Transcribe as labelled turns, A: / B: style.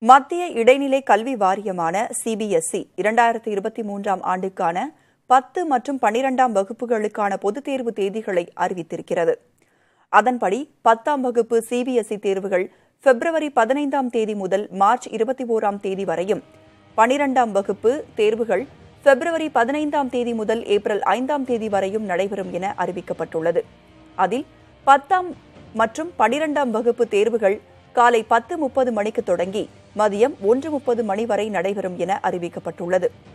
A: மத்திய இடைநிலை கல்வி வாரியமான சிபிஎஸ்இ இரண்டாயிரத்தி இருபத்தி மூன்றாம் ஆண்டுக்கான பத்து மற்றும் பனிரெண்டாம் வகுப்புகளுக்கான பொதுத் தேர்வு தேதிகளை அறிவித்திருக்கிறது அதன்படி பத்தாம் வகுப்பு சிபிஎஸ்இ தேர்வுகள் பிப்ரவரி பதினைந்தாம் தேதி முதல் மார்ச் இருபத்தி ஓராம் தேதி வரையும் பனிரெண்டாம் வகுப்பு தேர்வுகள் பிப்ரவரி பதினைந்தாம் தேதி முதல் ஏப்ரல் ஐந்தாம் தேதி வரையும் நடைபெறும் என அறிவிக்கப்பட்டுள்ளது அதில் பத்தாம் மற்றும் பனிரெண்டாம் வகுப்பு தேர்வுகள் காலை பத்து முப்பது மணிக்கு தொடங்கி மதியம் ஒன்று முப்பது மணி வரை நடைபெறும் என அறிவிக்கப்பட்டுள்ளது